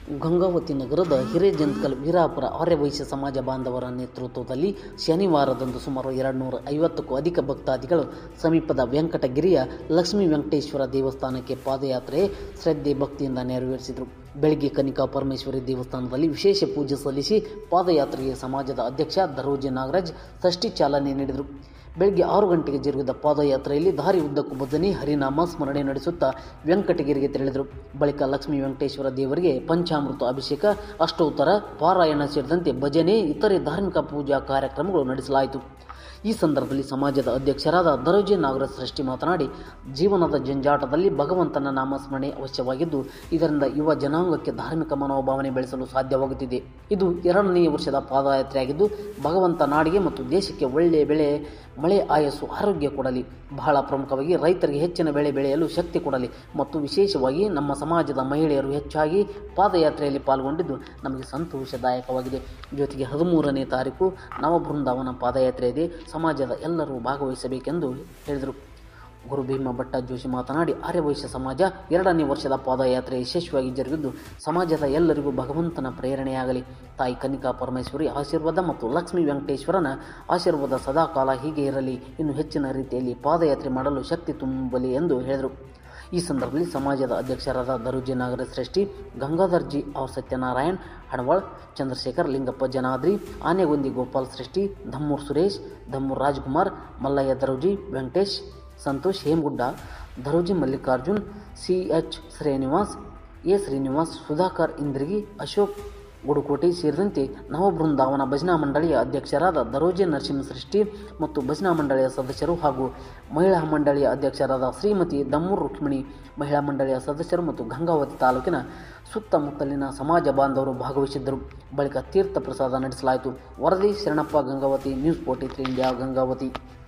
ಗಂಗಾವತಿ ನಗರದ ಹಿರೇಜಂತ್ಕಲ್ ವೀರಾಪುರ ಆರ್ಯವೈಶ್ಯ ಸಮಾಜ ಬಾಂಧವರ ನೇತೃತ್ವದಲ್ಲಿ ಶನಿವಾರದಂದು ಸುಮಾರು ಎರಡು ನೂರ ಐವತ್ತಕ್ಕೂ ಅಧಿಕ ಭಕ್ತಾದಿಗಳು ಸಮೀಪದ ವೆಂಕಟಗಿರಿಯ ಲಕ್ಷ್ಮೀ ವೆಂಕಟೇಶ್ವರ ದೇವಸ್ಥಾನಕ್ಕೆ ಪಾದಯಾತ್ರೆ ಶ್ರದ್ಧೆ ಭಕ್ತಿಯಿಂದ ನೆರವೇರಿಸಿದರು ಬೆಳಗ್ಗೆ ಕನಿಕಾ ಪರಮೇಶ್ವರಿ ದೇವಸ್ಥಾನದಲ್ಲಿ ವಿಶೇಷ ಪೂಜೆ ಸಲ್ಲಿಸಿ ಪಾದಯಾತ್ರೆಗೆ ಸಮಾಜದ ಅಧ್ಯಕ್ಷ ದರೋಜಿ ನಾಗರಾಜ್ ಷಷ್ಠಿ ಚಾಲನೆ ನೀಡಿದರು ಬೆಳಗ್ಗೆ ಆರು ಗಂಟೆಗೆ ಜರುಗಿದ ಪಾದಯಾತ್ರೆಯಲ್ಲಿ ದಾರಿ ಉದ್ದಕ್ಕೂ ಭಜನೆ ಹರಿನಾಮ ಸ್ಮರಣೆ ನಡೆಸುತ್ತಾ ವೆಂಕಟಗಿರಿಗೆ ತೆರಳಿದರು ಬಳಿಕ ಲಕ್ಷ್ಮೀ ವೆಂಕಟೇಶ್ವರ ದೇವರಿಗೆ ಪಂಚಾಮೃತ ಅಭಿಷೇಕ ಅಷ್ಟೋತ್ತರ ಪಾರಾಯಣ ಸೇರಿದಂತೆ ಭಜನೆ ಇತರೆ ಧಾರ್ಮಿಕ ಪೂಜಾ ಕಾರ್ಯಕ್ರಮಗಳು ನಡೆಸಲಾಯಿತು ಈ ಸಂದರ್ಭದಲ್ಲಿ ಸಮಾಜದ ಅಧ್ಯಕ್ಷರಾದ ದರೋಜಿ ನಾಗರಾಜ್ ಸೃಷ್ಟಿ ಮಾತನಾಡಿ ಜೀವನದ ಜಂಜಾಟದಲ್ಲಿ ಭಗವಂತನ ನಾಮಸ್ಮರಣೆ ಅವಶ್ಯವಾಗಿದ್ದು ಇದರಿಂದ ಯುವ ಜನಾಂಗಕ್ಕೆ ಧಾರ್ಮಿಕ ಮನೋಭಾವನೆ ಬೆಳೆಸಲು ಸಾಧ್ಯವಾಗುತ್ತಿದೆ ಇದು ಎರಡನೆಯ ವರ್ಷದ ಪಾದಯಾತ್ರೆಯಾಗಿದ್ದು ಭಗವಂತ ನಾಡಿಗೆ ಮತ್ತು ದೇಶಕ್ಕೆ ಒಳ್ಳೆಯ ಬೆಳೆ ಮಳೆ ಆಯಸ್ಸು ಆರೋಗ್ಯ ಕೊಡಲಿ ಬಹಳ ಪ್ರಮುಖವಾಗಿ ರೈತರಿಗೆ ಹೆಚ್ಚಿನ ಬೆಳೆ ಬೆಳೆಯಲು ಶಕ್ತಿ ಕೊಡಲಿ ಮತ್ತು ವಿಶೇಷವಾಗಿ ನಮ್ಮ ಸಮಾಜದ ಮಹಿಳೆಯರು ಹೆಚ್ಚಾಗಿ ಪಾದಯಾತ್ರೆಯಲ್ಲಿ ಪಾಲ್ಗೊಂಡಿದ್ದು ನಮಗೆ ಸಂತೋಷದಾಯಕವಾಗಿದೆ ಜೊತೆಗೆ ಹದಿಮೂರನೇ ತಾರೀಕು ನವಬೃಂದಾವನ ಪಾದಯಾತ್ರೆ ಇದೆ ಸಮಾಜದ ಎಲ್ಲರೂ ಭಾಗವಹಿಸಬೇಕೆಂದು ಹೇಳಿದರು ಗುರು ಭೀಮ ಭಟ್ಟ ಜೋಶಿ ಮಾತನಾಡಿ ಆರ್ಯವೈಶ್ಯ ಸಮಾಜ ಎರಡನೇ ವರ್ಷದ ಪಾದಯಾತ್ರೆ ಯಶಸ್ವಿಯಾಗಿ ಜರುಗಿದ್ದು ಸಮಾಜದ ಎಲ್ಲರಿಗೂ ಭಗವಂತನ ಪ್ರೇರಣೆಯಾಗಲಿ ತಾಯಿ ಕನಿಕಾ ಪರಮೇಶ್ವರಿ ಆಶೀರ್ವಾದ ಮತ್ತು ಲಕ್ಷ್ಮೀ ವೆಂಕಟೇಶ್ವರನ ಆಶೀರ್ವಾದ ಸದಾಕಾಲ ಹೀಗೆ ಇರಲಿ ಇನ್ನು ಹೆಚ್ಚಿನ ರೀತಿಯಲ್ಲಿ ಪಾದಯಾತ್ರೆ ಮಾಡಲು ಶಕ್ತಿ ತುಂಬಲಿ ಎಂದು ಹೇಳಿದರು ಈ ಸಂದರ್ಭದಲ್ಲಿ ಸಮಾಜದ ಅಧ್ಯಕ್ಷರಾದ Daroji Nagaraj Shreshti Gangadharji R Satyanarayan Hanawal Chandrashekhar Lingappa Janadri Anegondi Gopal Shreshti Dhammur Suresh Dhammur Rajkumar Mallayya Daroji Venkatesh Santosh Hemagudda Daroji Mallikarjun C H Srinivas A Srinivas Sudhakar Indragi Ashok Gudukote ಸೇರಿದಂತೆ ನವಬೃಂದಾವನ ಭಜನಾ ಮಂಡಳಿಯ ಅಧ್ಯಕ್ಷರಾದ ದರೋಜೆ ನರಸಿಂಹ ಸೃಷ್ಟಿ ಮತ್ತು ಭಜನಾ ಮಂಡಳಿಯ ಸದಸ್ಯರು ಹಾಗೂ ಮಹಿಳಾ ಮಂಡಳಿಯ ಅಧ್ಯಕ್ಷರಾದ ಶ್ರೀಮತಿ ದಮ್ಮೂರ್ ರುಕ್ಮಿಣಿ ಮಹಿಳಾ ಮಂಡಳಿಯ ಸದಸ್ಯರು ಮತ್ತು ಗಂಗಾವತಿ ತಾಲೂಕಿನ ಸುತ್ತಮುತ್ತಲಿನ ಸಮಾಜ ಬಾಂಧವರು ಭಾಗವಹಿಸಿದ್ದರು ಬಳಿಕ ತೀರ್ಥ ಪ್ರಸಾದ ನಡೆಸಲಾಯಿತು ವರದಿ Sharanappa Gangavathi news forty three India Gangavathi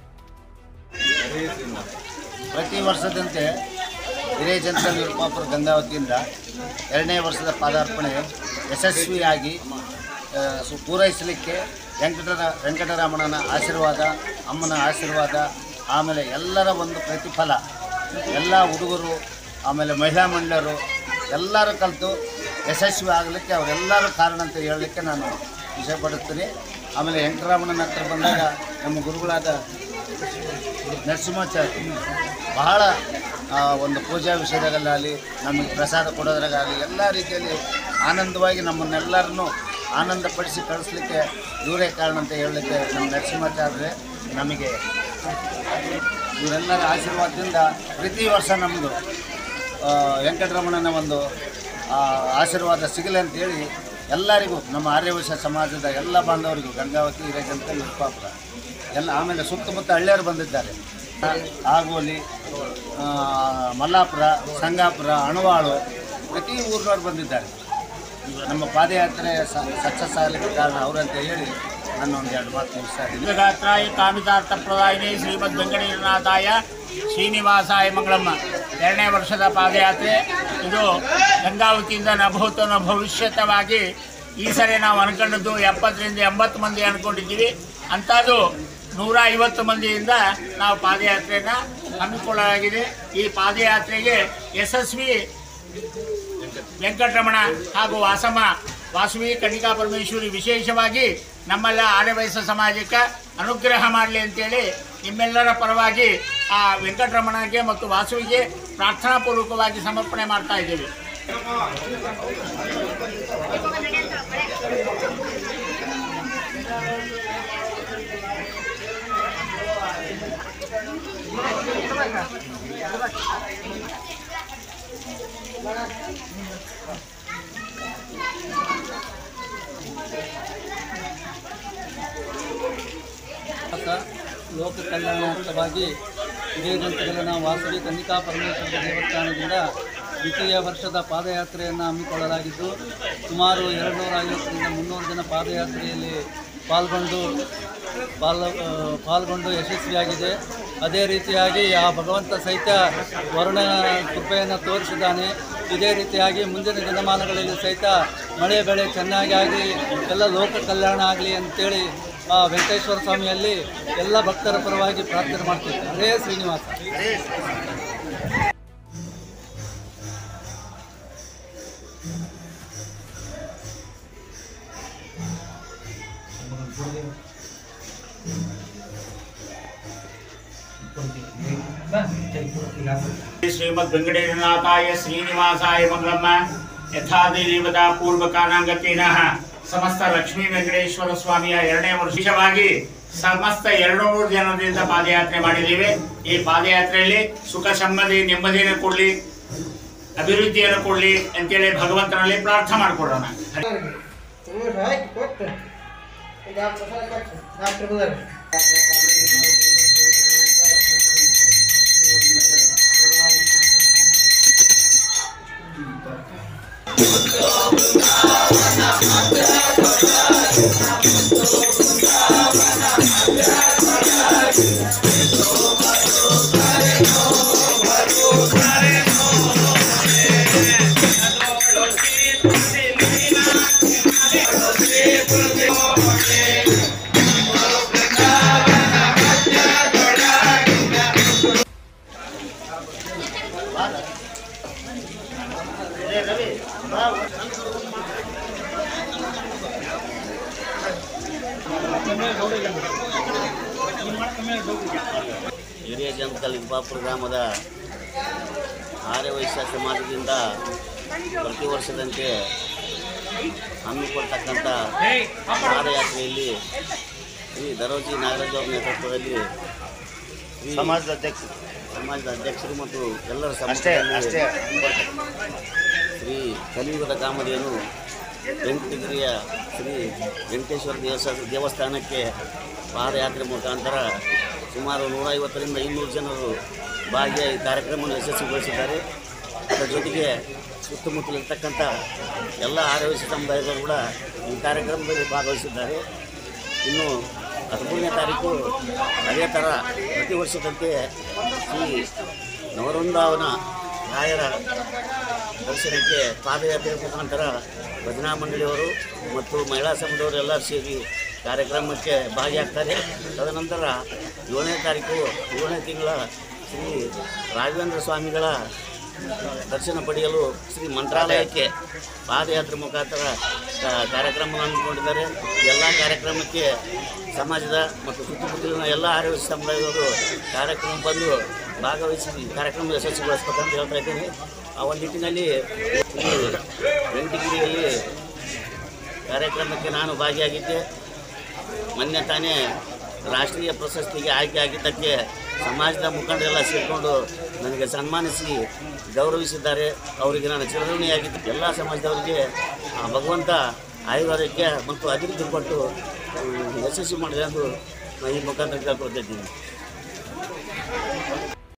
ಪ್ರತಿ ವರ್ಷದಂತೆ ಹಿರೇಜಂತ್ರ ವಿರುಪಾಪುರ ಗಂಗಾವತಿಯಿಂದ ಎರಡನೇ ವರ್ಷದ ಪಾದಾರ್ಪಣೆ ಯಶಸ್ವಿಯಾಗಿ ಆ, ಸು- ಪೂರೈಸಲಿಕ್ಕೆ ವೆಂಕಟರ ವೆಂಕಟರಮಣನ ಆಶೀರ್ವಾದ ಅಮ್ಮನ ಆಶೀರ್ವಾದ ಆಮೇಲೆ ಎಲ್ಲರ ಒಂದು ಪ್ರತಿಫಲ ಎಲ್ಲ ಹುಡುಗರು ಆಮೇಲೆ ಮಹಿಳಾ ಮಂಡಳರು ಎಲ್ಲರೂ ಕಲಿತು ಯಶಸ್ವಿ ಆಗಲಿಕ್ಕೆ ಅವರೆಲ್ಲರೂ ಕಾರಣ ಅಂತ ಹೇಳಲಿಕ್ಕೆ ನಾನು ವಿಷಯಪಡುತ್ತೀನಿ ಆಮೇಲೆ ವೆಂಕಟರಮಣನ ಹತ್ರ ಬಂದಾಗ ನಮ್ಮ ಗುರುಗಳಾದ ನರಸಿಂಹಾಚಾರ್ಯ ಬಹಳ ಆ, ಒಂದು ಪೂಜಾ ವಿಷಯದಾಗಲಿ ನಮಗೆ ಪ್ರಸಾದ ಕೊಡೋದ್ರಾಗಲಿ ಎಲ್ಲ ರೀತಿಯಲ್ಲಿ ಆನಂದವಾಗಿ ನಮ್ಮನ್ನೆಲ್ಲರನ್ನು ಆನಂದಪಡಿಸಿ ಕಳಿಸ್ಲಿಕ್ಕೆ ಇವರೇ ಕಾರಣ ಅಂತ ಹೇಳಲಿಕ್ಕೆ ನಮ್ಮ ನರಸಿಂಹಾಚಾರ್ಯರೇ ನಮಗೆ ಇವರೆಲ್ಲರ ಆಶೀರ್ವಾದದಿಂದ ಪ್ರತಿ ವರ್ಷ ನಮ್ಮದು ವೆಂಕಟರಮಣನ ಒಂದು ಆ, ಆಶೀರ್ವಾದ ಸಿಗಲಿ ಅಂತೇಳಿ ಎಲ್ಲರಿಗೂ ನಮ್ಮ ಆರ್ಯವೈಶ್ಯ ಸಮಾಜದ ಎಲ್ಲ ಬಾಂಧವರಿಗೂ ಗಂಗಾವತಿ ಹಿರೇಜಂತ ವಿರುಪಾಪುರ ಎಲ್ಲ ಆಮೇಲೆ ಸುತ್ತಮುತ್ತ ಹಳ್ಳಿಯರು ಬಂದಿದ್ದಾರೆ ಆಗೋಲಿ ಆ, ಮಲ್ಲಾಪುರ ಸಂಗಾಪುರ ಅಣವಾಳು ಪ್ರತಿ ಊರಿನವ್ರು ಬಂದಿದ್ದಾರೆ ನಮ್ಮ ಪಾದಯಾತ್ರೆ ಸಕ್ಸಸ್ ಆಗಲಿಕ್ಕೆ ಕಾರಣ ಅವರಂತ ಹೇಳಿ ನನ್ನ ಒಂದು ಎರಡು ಮಾತು ಮುಗಿಸ್ತಾ ಇದ್ದೀನಿ ಗಾತ್ರಾಯ ಕಾಮಿತಾರ್ಥಪ್ರದಾಯಿನಿ ಶ್ರೀಮದ್ ವೆಂಕಟೇಶ್ವರನಾಥಾಯ ಶ್ರೀನಿವಾಸಾಯ ಮಂಗಳಮ್ಮ ಎರಡನೇ ವರ್ಷದ ಪಾದಯಾತ್ರೆ ಇದು ಗಂಗಾವತಿಯಿಂದ ನಭೂತ ನ ಭವಿಷ್ಯತವಾಗಿ ಈ ಸರಿ ನಾವು ಅನ್ಕೊಂಡದ್ದು ಎಪ್ಪತ್ತರಿಂದ ಎಂಬತ್ತು ಮಂದಿ ಅನ್ಕೊಂಡಿದ್ದೀವಿ ಅಂಥದ್ದು ನೂರ ಐವತ್ತು ಮಂದಿಯಿಂದ ನಾವು ಪಾದಯಾತ್ರೆನ ಹಮ್ಮಿಕೊಳ್ಳಲಾಗಿದೆ ಈ ಪಾದಯಾತ್ರೆಗೆ ಯಶಸ್ವಿ ವೆಂಕಟರಮಣ ಹಾಗೂ ವಾಸಮ್ಮ ವಾಸವಿ ಕನ್ನಿಕಾ ಪರಮೇಶ್ವರಿ ವಿಶೇಷವಾಗಿ ನಮ್ಮೆಲ್ಲ ಆರ್ಯವಯಸ್ಸ ಸಮಾಜಕ್ಕೆ ಅನುಗ್ರಹ ಮಾಡಲಿ ಅಂತೇಳಿ ನಿಮ್ಮೆಲ್ಲರ ಪರವಾಗಿ ಆ ವೆಂಕಟರಮಣಗೆ ಮತ್ತು ವಾಸುವಿಗೆ ಪ್ರಾರ್ಥನಾಪೂರ್ವಕವಾಗಿ ಸಮರ್ಪಣೆ ಮಾಡ್ತಾ ಇದ್ದೀವಿ ಆತ ಲೋಕ ಕಲ್ಯಾಣಾರ್ಥವಾಗಿ ಹಿರಿಯಜಂತುಗಳನ್ನ ವಾಸವಿ ಕನ್ನಿಕಾ ಪರಮೇಶ್ವರ ದೇವಸ್ಥಾನದಿಂದ ದ್ವಿತೀಯ ವರ್ಷದ ಪಾದಯಾತ್ರೆಯನ್ನು ಹಮ್ಮಿಕೊಳ್ಳಲಾಗಿದ್ದು ಸುಮಾರು ಎರಡು ನೂರ ಐವತ್ತರಿಂದ ಮುನ್ನೂರು ಜನ ಪಾದಯಾತ್ರೆಯಲ್ಲಿ ಪಾಲ್ಗೊಂಡು ಪಾಲ್ ಆ, ಪಾಲ್ಗೊಂಡು ಯಶಸ್ವಿಯಾಗಿದೆ ಅದೇ ರೀತಿಯಾಗಿ ಆ ಭಗವಂತ ಸಹಿತ ವರುಣ ಕೃಪೆಯನ್ನು ತೋರಿಸಿದ್ದಾನೆ ಇದೇ ರೀತಿಯಾಗಿ ಮುಂದಿನ ದಿನಮಾನಗಳಲ್ಲಿ ಸಹಿತ ಮಳೆ ಬೆಳೆ ಚೆನ್ನಾಗಿ ಆಗಿ ಎಲ್ಲ ಲೋಕ ಕಲ್ಯಾಣ ಆಗಲಿ ಅಂತೇಳಿ ಆ ವೆಂಕಟೇಶ್ವರ ಸ್ವಾಮಿಯಲ್ಲಿ ಎಲ್ಲ ಭಕ್ತರ ಪರವಾಗಿ ಪ್ರಾರ್ಥನೆ ಮಾಡ್ತೀವಿ ಹರೇ ಶ್ರೀನಿವಾಸ ಶ್ರೀಮದ್ ವೆಂಕಟೇಶನಾಥಾಯ ಶ್ರೀನಿವಾಸಾಯ ಮಂಗಳಮ್ಮ ಯಥಾದೇವತಾ ಪೂರ್ವಕಾನಾಂಗತೇನ ಸಮಸ್ತ ಲಕ್ಷ್ಮೀ ವೆಂಕಟೇಶ್ವರ ಸ್ವಾಮಿಯ ಎರಡನೇ ವರ್ಷವಾಗಿ ಸಮಸ್ತ ಎರಡು ಮೂರು ಜನರಿಂದ ಪಾದಯಾತ್ರೆ ಮಾಡಿದ್ದೇವೆ ಈ ಪಾದಯಾತ್ರೆಯಲ್ಲಿ ಸುಖ ಸಮ್ಮತಿ ನೆಮ್ಮದಿಯನ್ನು ಕೊಡಲಿ ಅಭಿವೃದ್ಧಿಯನ್ನು ಕೊಡಲಿ ಅಂತೇಳಿ ಭಗವಂತನಲ್ಲಿ ಪ್ರಾರ್ಥನೆ ಮಾಡಿಕೊಳ್ಳೋಣ ಹಿರಿಯ ಜನಕಲ್ ಇಬ್ಬಾಪುರ ಗ್ರಾಮದ ಆರ್ಯ ವೈಶ್ಯ ಸಮಾಜದಿಂದ ಪ್ರತಿ ವರ್ಷದಂತೆ ಹಮ್ಮಿಕೊಳ್ತಕ್ಕಂಥ ಪಾದಯಾತ್ರೆಯಲ್ಲಿ ಶ್ರೀ ದರೋಜಿ ನಾಗರಾಜ್ ಅವರ ನೇತೃತ್ವದಲ್ಲಿ ಶ್ರೀ ಸಮಾಜದ ಅಧ್ಯಕ್ಷರು ಸಮಾಜದ ಅಧ್ಯಕ್ಷರು ಮತ್ತು ಎಲ್ಲರ ಅಷ್ಟೇ ಅಷ್ಟೇ ಸಮ್ಮುಖದಲ್ಲಿ ಶ್ರೀ ಕಲಿಯುಗದ ಕಾಮಧೇನು ವೆಂಕಟಗಿರಿಯ ಶ್ರೀ ವೆಂಕಟೇಶ್ವರ ದೇವಸ್ಥಾನ ದೇವಸ್ಥಾನಕ್ಕೆ ಪಾದಯಾತ್ರೆ ಮುಖಾಂತರ ಸುಮಾರು ನೂರೈವತ್ತರಿಂದ ಇನ್ನೂರು ಜನರು ಭಾಗಿಯಾಗಿ ಕಾರ್ಯಕ್ರಮವನ್ನು ಯಶಸ್ವಿಗೊಳಿಸಿದ್ದಾರೆ ಅದರ ಜೊತೆಗೆ ಸುತ್ತಮುತ್ತಲಿರ್ತಕ್ಕಂಥ ಎಲ್ಲ ಆರೋಗ್ಯ ಸಮುದಾಯದವರು ಕೂಡ ಈ ಕಾರ್ಯಕ್ರಮದಲ್ಲಿ ಭಾಗವಹಿಸಿದ್ದಾರೆ ಇನ್ನು ಹದಿಮೂರನೇ ತಾರೀಕು ಅದೇ ಥರ ಪ್ರತಿ ವರ್ಷದಂತೆ ಶ್ರೀ ನವವೃಂದಾವನ ರಾಯರ ದರ್ಶನಕ್ಕೆ ಪಾದಯಾತ್ರೆ ಮುಖಾಂತರ ಭಜನಾ ಮಂಡಳಿಯವರು ಮತ್ತು ಮಹಿಳಾ ಸಂಘದವರು ಎಲ್ಲ ಸೇರಿ ಕಾರ್ಯಕ್ರಮಕ್ಕೆ ಭಾಗಿಯಾಗ್ತಾರೆ ತದನಂತರ ಏಳನೇ ತಾರೀಕು ಏಳನೇ ತಿಂಗಳ ಶ್ರೀ ರಾಘವೇಂದ್ರ ಸ್ವಾಮಿಗಳ ದರ್ಶನ ಪಡೆಯಲು ಶ್ರೀ ಮಂತ್ರಾಲಯಕ್ಕೆ ಪಾದಯಾತ್ರೆ ಮುಖಾಂತರ ಕಾ- ಕಾರ್ಯಕ್ರಮ ಹಮ್ಮಿಕೊಂಡಿದ್ದಾರೆ ಎಲ್ಲ ಕಾರ್ಯಕ್ರಮಕ್ಕೆ ಸಮಾಜದ ಮತ್ತು ಸುತ್ತಮುತ್ತಲಿನ ಎಲ್ಲ ಆರೋಗ್ಯ ಸಮುದಾಯದವರು ಕಾರ್ಯಕ್ರಮ ಬಂದು ಭಾಗವಹಿಸಿ ಕಾರ್ಯಕ್ರಮ ಯಶಸ್ವಿಗೊಳಿಸ್ಬೇಕಂತ ಹೇಳ್ತಾ ಇದ್ದೀನಿ ಆ ಒಂದು ನಿಟ್ಟಿನಲ್ಲಿ ಈ ವೆಂಕಟಗಿರಿಯಲ್ಲಿ ಕಾರ್ಯಕ್ರಮಕ್ಕೆ ನಾನು ಭಾಗಿಯಾಗಿದ್ದೆ ಮೊನ್ನೆ ತಾನೇ ರಾಷ್ಟ್ರೀಯ ಪ್ರಶಸ್ತಿಗೆ ಆಯ್ಕೆ ಆಗಿದ್ದಕ್ಕೆ ಸಮಾಜದ ಮುಖಂಡರೆಲ್ಲ ಸೇರಿಕೊಂಡು ನನಗೆ ಸನ್ಮಾನಿಸಿ ಗೌರವಿಸಿದ್ದಾರೆ ಅವರಿಗೆ ನಾನು ಚಿರಋಣಿಯಾಗಿದ್ದೆ ಎಲ್ಲ ಸಮಾಜದವರಿಗೆ ಆ ಭಗವಂತ ಆಯುರ್ವೇದಕ್ಕೆ ಮತ್ತು ಅಭಿವೃದ್ಧಿ ಕೊಟ್ಟು ಹ್ಮ್, ಯಶಸ್ವಿ ಮಾಡಿದೆ ಎಂದು ನಾನು ಈ ಮುಖಾಂತರ ಕೇಳ್ಕೊಳ್ತಾ ಇದ್ದೀನಿ